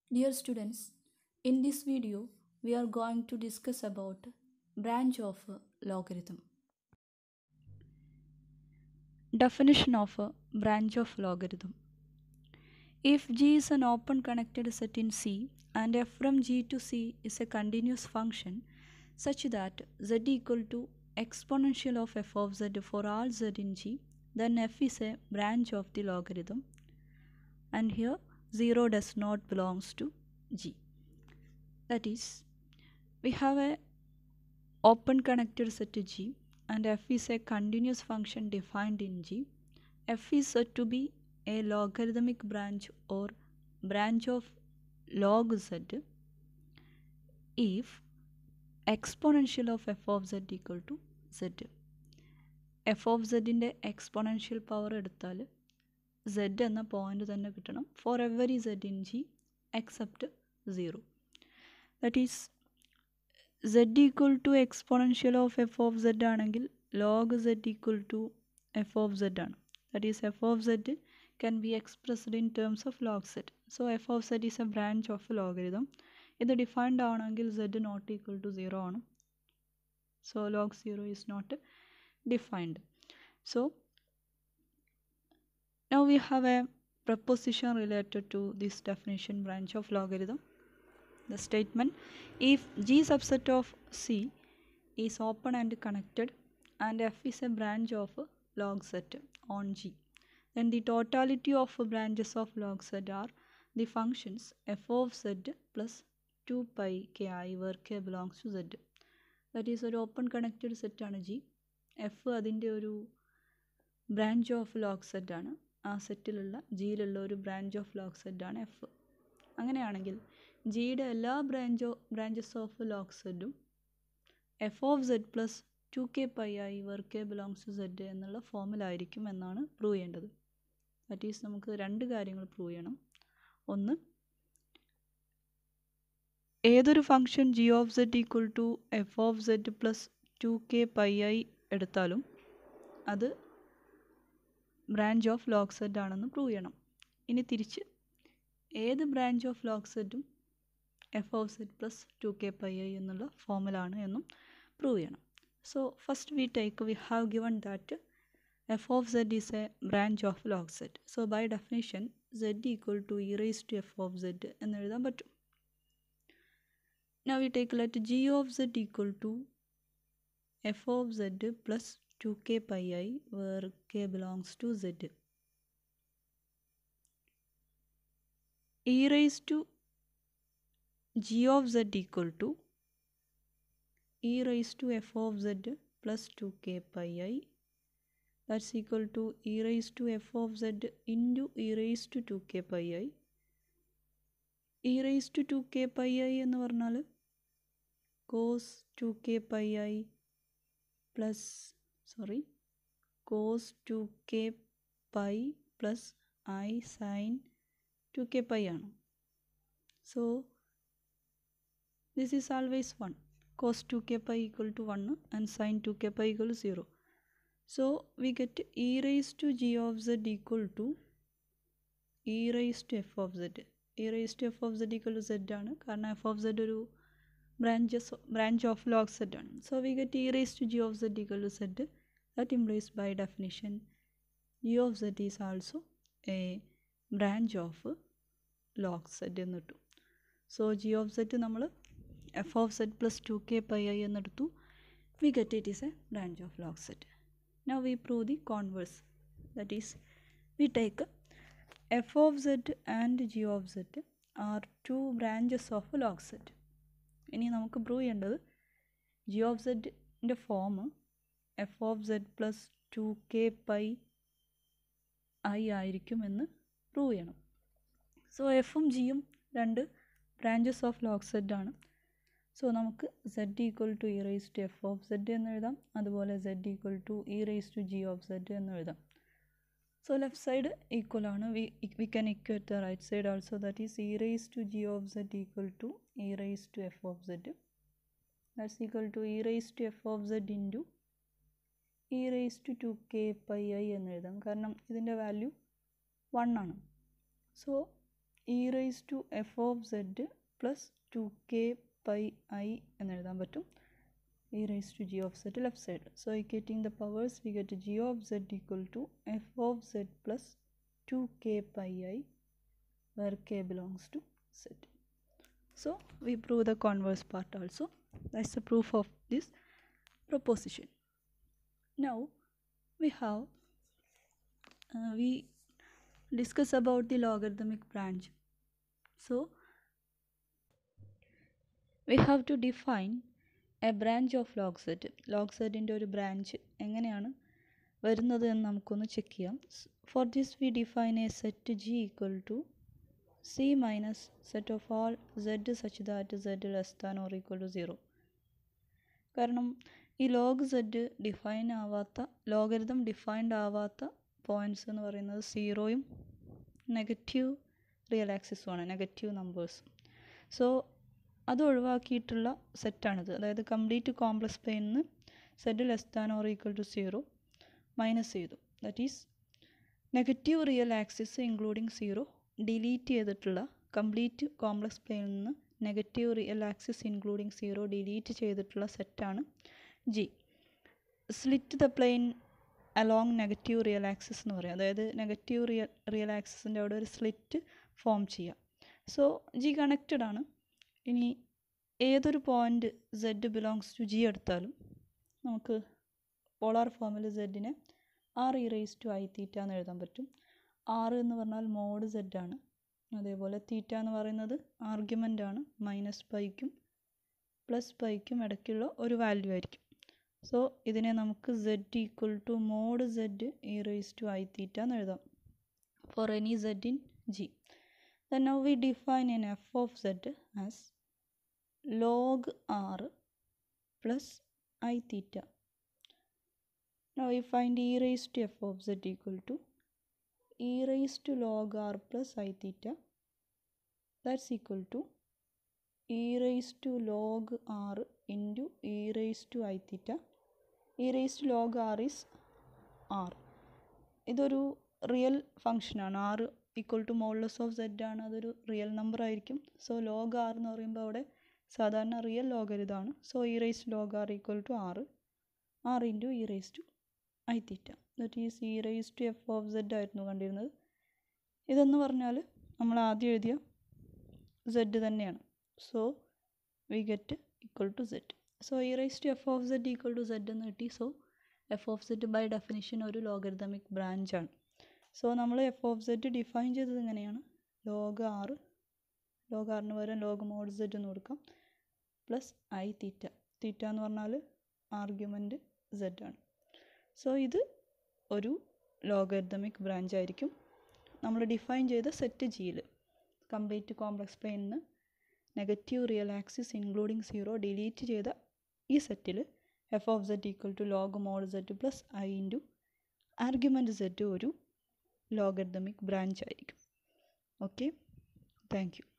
Dear students, in this video we are going to discuss about branch of a logarithm. Definition of a branch of logarithm. If g is an open connected set in C and f from g to c is a continuous function such that z equal to exponential of f of z for all z in g, then f is a branch of the logarithm and here 0 does not belongs to g. That is, we have a open connected set g and f is a continuous function defined in g. f is said to be a logarithmic branch or branch of log z if exponential of f of z equal to z. F of സെഡിൻ്റെ exponential power എടുത്താൽ z എന്ന point തന്നെ കിട്ടണം for every z in g except zero that is z equal to exponential of f of z ആണെങ്കിൽ log z equal to f of z ആണ് that is f of z can be expressed in terms of log z so f of z is a branch of logarithm ഇത് defined ആണെങ്കിൽ z not equal to zero ആണ് so log zero is not defined. So, now we have a proposition related to this definition branch of logarithm. The statement if G subset of C is open and connected and F is a branch of log set on G, then the totality of branches of log set are the functions f of z plus 2 pi ki where k belongs to z. That is ഒരു open connected സെറ്റാണ് g f അതിൻ്റെ ഒരു branch of log സെറ്റാണ് ആ സെറ്റിലുള്ള ജിയിലുള്ള ഒരു branch of log സെറ്റാണ് എഫ് അങ്ങനെയാണെങ്കിൽ ജിയുടെ എല്ലാ ബ്രാഞ്ചോ ബ്രാഞ്ചസ് ഓഫ് ലോഗ് സെറ്റും f of z plus two k pi ആയി where k belongs to z എന്നുള്ള ഫോമിലായിരിക്കും എന്നാണ് പ്രൂവ് ചെയ്യേണ്ടത് ദറ്റ് ഈസ് നമുക്ക് രണ്ട് കാര്യങ്ങൾ പ്രൂവ് ചെയ്യണം ഒന്ന് ഏതൊരു function g of z equal to f of z plus two k pi i എടുത്താലും അത് ബ്രാഞ്ച് ഓഫ് ലോഗ് സെഡ് ആണെന്ന് പ്രൂവ് ചെയ്യണം ഇനി തിരിച്ച് ഏത് ബ്രാഞ്ച് ഓഫ് ലോഗ് സെഡും f of z plus two k pi i എന്നുള്ള ഫോമിലാണ് എന്നും പ്രൂവ് ചെയ്യണം so first we take we have given that f of z is a branch of log z so by definition z equal to erase to f of z എന്ന് എഴുതാൻ പറ്റും Now we take let g of z equal to f of z plus 2k pi i where k belongs to z. e raised to g of z equal to e raised to f of z plus 2k pi i that's equal to e raised to f of z into e raised to 2k pi i e raised to 2k pi i എന്ന് പറഞ്ഞാൽ cos two k pi i plus sorry cos two k pi plus i sine two k pi ആണ് so this is always one cos two k pi equal to one and sine two k pi equal to zero so we get e raise to g of z equal to e raise to f of z e raise to f of z equal to z ആണ് കാരണം F of z ഒരു branches branch of log z ആണ് so we get e raised to g of z equal to z that implies by definition g of z is also a branch of log z എന്ന് കിട്ടും so g of z നമ്മൾ f of z plus two k pi i എന്നെടുത്തു we get it is a branch of log z now we prove the converse that is we take f of z and g of z are two branches of log z ഇനി നമുക്ക് prove ചെയ്യേണ്ടത് g of സെഡിൻ്റെ form f of z plus two k pi i ആയിരിക്കും എന്ന് prove ചെയ്യണം so എഫും ജിയും രണ്ട് ബ്രാഞ്ചസ് ഓഫ് ലോഗ് സെഡ് ആണ് സോ നമുക്ക് z equal to e raise to f of z എന്ന് എഴുതാം അതുപോലെ z equal to e raise to g of z എന്ന് എഴുതാം സോ ലെഫ്റ്റ് സൈഡ് ഈക്വൽ ആണ് we we can equate the right side also that is e raise to g of z equal to e raised to f of z that's equal to e raised to f of z into e raised to 2k pi i എന്ന് എഴുതാം കാരണം ഇതിൻ്റെ value one ആണ് so e raise to f of z plus two k pi i എന്ന് എഴുതാൻ പറ്റും e raise to g of z left side so equating the powers we get g of z equal to f of z plus two k pi i where k belongs to Z. So we prove the converse part also. That's the proof of this proposition. Now we have uh, we discuss about the logarithmic branch. So we have to define a branch of log z. log z ൻ്റെ ഒരു branch എങ്ങനെയാണ് വരുന്നത് എന്ന് നമുക്കൊന്ന് check ചെയ്യാം for this we define a set G equal to C minus set of all z such that z less than or equal to zero കാരണം ഈ log z define ആവാത്ത ലോഗരിതം ഡിഫൈൻഡ് ആവാത്ത points എന്ന് പറയുന്നത് സീറോയും negative real ആക്സിസുമാണ് negative നമ്പേഴ്സും so അത് ഒഴിവാക്കിയിട്ടുള്ള സെറ്റാണിത് അതായത് കംപ്ലീറ്റ് കോംപ്ലക്സ് പ്ലെയിനിൽ നിന്ന് z less than or equal to zero minus ചെയ്തു that is negative real axis including zero delete ചെയ്തിട്ടുള്ള കംപ്ലീറ്റ് കോംപ്ലക്സ് പ്ലെയിനിൽ നിന്ന് negative real axis including zero delete ചെയ്തിട്ടുള്ള സെറ്റാണ് G slit the plane along negative real axis എന്ന് പറയും അതായത് negative real real ആക്സിസിൻ്റെ അവിടെ ഒരു സ്ലിറ്റ് ഫോം ചെയ്യാം സോ ജി കണക്റ്റഡ് ആണ് ഇനി ഏതൊരു point z belongs to G എടുത്താലും നമുക്ക് പോളാർ ഫോമിൽ സെഡിനെ r e raise to i theta എന്ന് എഴുതാൻ പറ്റും ആറ് എന്ന് പറഞ്ഞാൽ മോഡ് സെഡ് ആണ് അതേപോലെ തീറ്റ എന്ന് പറയുന്നത് ആർഗ്യുമെൻ്റ് ആണ് മൈനസ് പൈക്കും പ്ലസ് പൈക്കും ഇടയ്ക്കുള്ള ഒരു വാല്യൂ ആയിരിക്കും സോ ഇതിനെ നമുക്ക് z equal to mod z e raise to i theta എന്ന് എഴുതാം for any z in G then now we define an f of z as log r plus i theta now we find e raise to f of z equal to e raised to log r plus i theta that's equal to e raised to log r into e raised to i theta e raised to log r is r ഇതൊരു real ഫങ്ഷനാണ് r equal to modulus of z ആണ് അതൊരു real number ആയിരിക്കും so log r എന്ന് പറയുമ്പോൾ അവിടെ സാധാരണ real ലോഗരിതാണ് so e raise log r equal to r r into e raise to i theta that is e raise to f of z ആയിരുന്നു കണ്ടിരുന്നത് ഇതെന്ന് പറഞ്ഞാൽ നമ്മൾ ആദ്യം എഴുതിയ സെഡ് തന്നെയാണ് so we get equal to z so e raise to f of z equal to z എന്ന് കിട്ടി so f of z by definition ഒരു ലോഗരിതമിക് ബ്രാഞ്ചാണ് സോ നമ്മൾ എഫ് ഓഫ് സെഡ് ഡിഫൈൻ ചെയ്തത് എങ്ങനെയാണ് ലോഗ് ആറ് ലോഗ് ആറിന് പകരം ലോഗ് മോഡ് സെഡ് എന്ന് കൊടുക്കാം പ്ലസ് ഐ തീറ്റ തീറ്റ എന്ന് പറഞ്ഞാൽ ആർഗ്യുമെൻറ്റ് സെഡ് ആണ് സോ ഇത് ഒരു ലോഗരിതമിക് ബ്രാഞ്ച് ആയിരിക്കും നമ്മൾ ഡിഫൈൻ ചെയ്ത സെറ്റ് ജിയിൽ കംപ്ലീറ്റ് കോംപ്ലക്സ് പ്ലെയിനിന്ന് negative real axis including zero delete ചെയ്ത ഈ സെറ്റിൽ f of z equal to log mod z plus i into argument z ഒരു ലോഗരിതമിക് ബ്രാഞ്ച് ആയിരിക്കും ഓക്കെ താങ്ക് യു